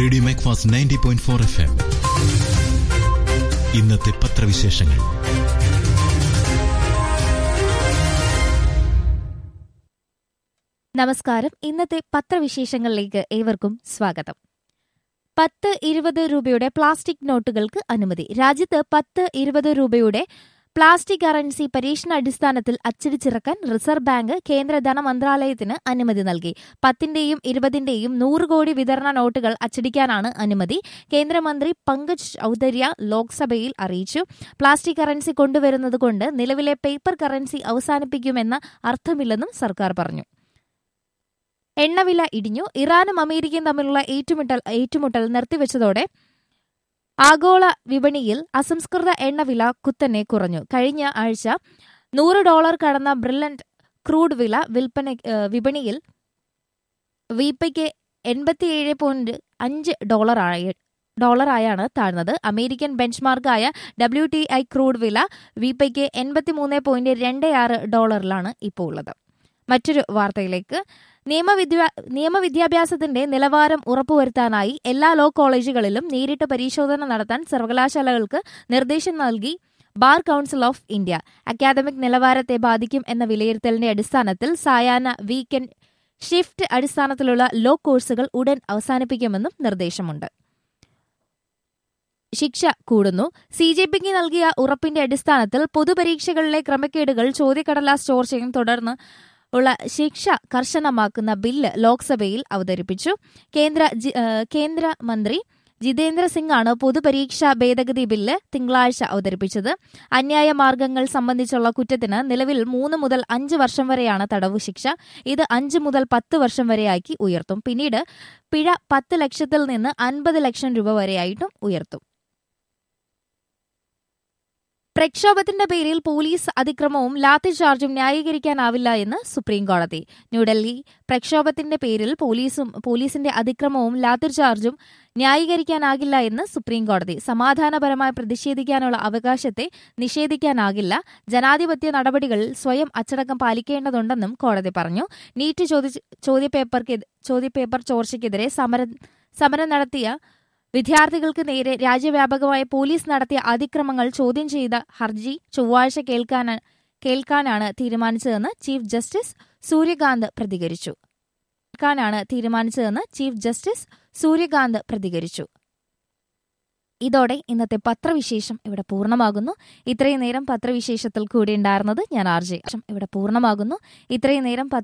radio Macfast ninety point four F M ഇന്നത്തെ പത്രവിശേഷങ്ങൾ നമസ്കാരം ഇന്നത്തെ പത്രവിശേഷങ്ങളിലേക്ക് ഏവർക്കും സ്വാഗതം പത്ത് ഇരുപത് രൂപയുടെ പ്ലാസ്റ്റിക് നോട്ടുകൾക്ക് അനുമതി രാജ്യത്ത് പത്ത് ഇരുപത് രൂപയുടെ പ്ലാസ്റ്റിക് കറൻസി പരീക്ഷണാടിസ്ഥാനത്തിൽ അച്ചടിച്ചിറക്കാൻ റിസർവ് ബാങ്ക് കേന്ദ്ര ധനമന്ത്രാലയത്തിന് അനുമതി നൽകി പത്തിന്റെയും ഇരുപതിന്റെയും നൂറ് കോടി വിതരണ നോട്ടുകൾ അച്ചടിക്കാനാണ് അനുമതി കേന്ദ്രമന്ത്രി പങ്കജ് ചൌധര്യ ലോക്സഭയിൽ അറിയിച്ചു പ്ലാസ്റ്റിക് കറൻസി കൊണ്ടുവരുന്നതുകൊണ്ട് നിലവിലെ പേപ്പർ കറൻസി അവസാനിപ്പിക്കുമെന്ന അർത്ഥമില്ലെന്നും സർക്കാർ പറഞ്ഞു എണ്ണവില ഇടിഞ്ഞു ഇറാനും അമേരിക്കയും തമ്മിലുള്ള ഏറ്റുമുട്ടൽ ഏറ്റുമുട്ടൽ നിർത്തിവെച്ചതോടെ ആഗോള വിപണിയിൽ അസംസ്കൃത എണ്ണവില കുത്തനെ കുറഞ്ഞു കഴിഞ്ഞ ആഴ്ച നൂറ് ഡോളർ കടന്ന ബ്രില്ലന്റ് ക്രൂഡ് വില വിൽപ്പന ഏഹ്, വിപണിയിൽ വിപയ്ക്ക് എൺപത്തിയേഴ് പോയിന്റ് അഞ്ച് ഡോളറായി ഡോളറായാണ് താഴ്ന്നത് അമേരിക്കൻ ബെഞ്ച്മാർക്കായ ഡബ്ല്യു ടി ഐ ക്രൂഡ് വില വിപയ്ക്ക് എൺപത്തിമൂന്ന് പോയിന്റ് രണ്ട് ആറ് ഡോളറിലാണ് ഇപ്പോൾ ഉള്ളത് മറ്റൊരു വാർത്തയിലേക്ക് നിയമവിദ്യാ നിയമവിദ്യാഭ്യാസത്തിന്റെ നിലവാരം ഉറപ്പുവരുത്താനായി എല്ലാ ലോ കോളേജുകളിലും നേരിട്ട് പരിശോധന നടത്താൻ സർവകലാശാലകൾക്ക് നിർദ്ദേശം നൽകി bar council of India academic നിലവാരത്തെ ബാധിക്കും എന്ന വിലയിരുത്തലിന്റെ അടിസ്ഥാനത്തിൽ സായാഹ്ന വീക്കെൻഡ് ഷിഫ്റ്റ് അടിസ്ഥാനത്തിലുള്ള ലോ കോഴ്സുകൾ ഉടൻ അവസാനിപ്പിക്കുമെന്നും നിർദ്ദേശമുണ്ട് ശിക്ഷ കൂടുന്നു സി ജെ പിക്ക് നൽകിയ ഉറപ്പിന്റെ അടിസ്ഥാനത്തിൽ പൊതുപരീക്ഷകളിലെ ക്രമക്കേടുകൾ ചോദ്യക്കടലാസ് ചോർച്ചയും തുടർന്ന് ഉള്ള ശിക്ഷ കർശനമാക്കുന്ന ബില്ല് ലോക്സഭയിൽ അവതരിപ്പിച്ചു കേന്ദ്ര ജി- ഏഹ് കേന്ദ്രമന്ത്രി ജിതേന്ദ്ര സിംഗ് ആണ് പൊതുപരീക്ഷാ ഭേദഗതി ബില്ല് തിങ്കളാഴ്ച അവതരിപ്പിച്ചത് അന്യായ മാർഗങ്ങൾ സംബന്ധിച്ചുള്ള കുറ്റത്തിന് നിലവിൽ മൂന്ന് മുതൽ അഞ്ച് വർഷം വരെയാണ് തടവു ശിക്ഷ ഇത് അഞ്ച് മുതൽ പത്ത് വർഷം വരെയാക്കി ഉയർത്തും പിന്നീട് പിഴ പത്ത് ലക്ഷത്തിൽ നിന്ന് അൻപത് ലക്ഷം രൂപ വരെയായിട്ടും ഉയർത്തും പ്രക്ഷോഭത്തിന്റെ പേരിൽ പോലീസ് അതിക്രമവും ലാത്തിചാർജും ന്യായീകരിക്കാനാവില്ല എന്ന് സുപ്രീം കോടതി ന്യൂഡൽഹി പ്രക്ഷോഭത്തിന്റെ പേരിൽ പോലീസും പോലീസിന്റെ അതിക്രമവും ലാത്തിചാർജും ന്യായീകരിക്കാനാകില്ല എന്ന് സുപ്രീം കോടതി സമാധാനപരമായി പ്രതിഷേധിക്കാനുള്ള അവകാശത്തെ നിഷേധിക്കാനാകില്ല ജനാധിപത്യ നടപടികളിൽ സ്വയം അച്ചടക്കം പാലിക്കേണ്ടതുണ്ടെന്നും കോടതി പറഞ്ഞു നീറ്റ് ചോദ്യ ചോദ്യപേപ്പർക്ക് ചോദ്യപേപ്പർ ചോർച്ചയ്ക്കെതിരെ സമരം സമരം നടത്തിയ വിദ്യാർത്ഥികൾക്ക് നേരെ രാജ്യവ്യാപകമായ പോലീസ് നടത്തിയ അതിക്രമങ്ങൾ ചോദ്യം ചെയ്ത ഹർജി ചൊവ്വാഴ്ച കേൾക്കാൻ കേൾക്കാനാണ് തീരുമാനിച്ചതെന്ന് ചീഫ് ജസ്റ്റിസ് സൂര്യകാന്ത് പ്രതികരിച്ചു കേൾക്കാനാണ് തീരുമാനിച്ചതെന്ന് ചീഫ് ജസ്റ്റിസ് സൂര്യകാന്ത് പ്രതികരിച്ചു ഇതോടെ ഇന്നത്തെ പത്രവിശേഷം ഇവിടെ പൂർണ്ണമാകുന്നു ഇത്രയും നേരം പത്രവിശേഷത്തിൽ കൂടി ഉണ്ടായിരുന്നത് ഞാൻ ആർ ജെ ഇവിടെ പൂർണ്ണമാകുന്നു ഇത്രയും നേരം പത്ര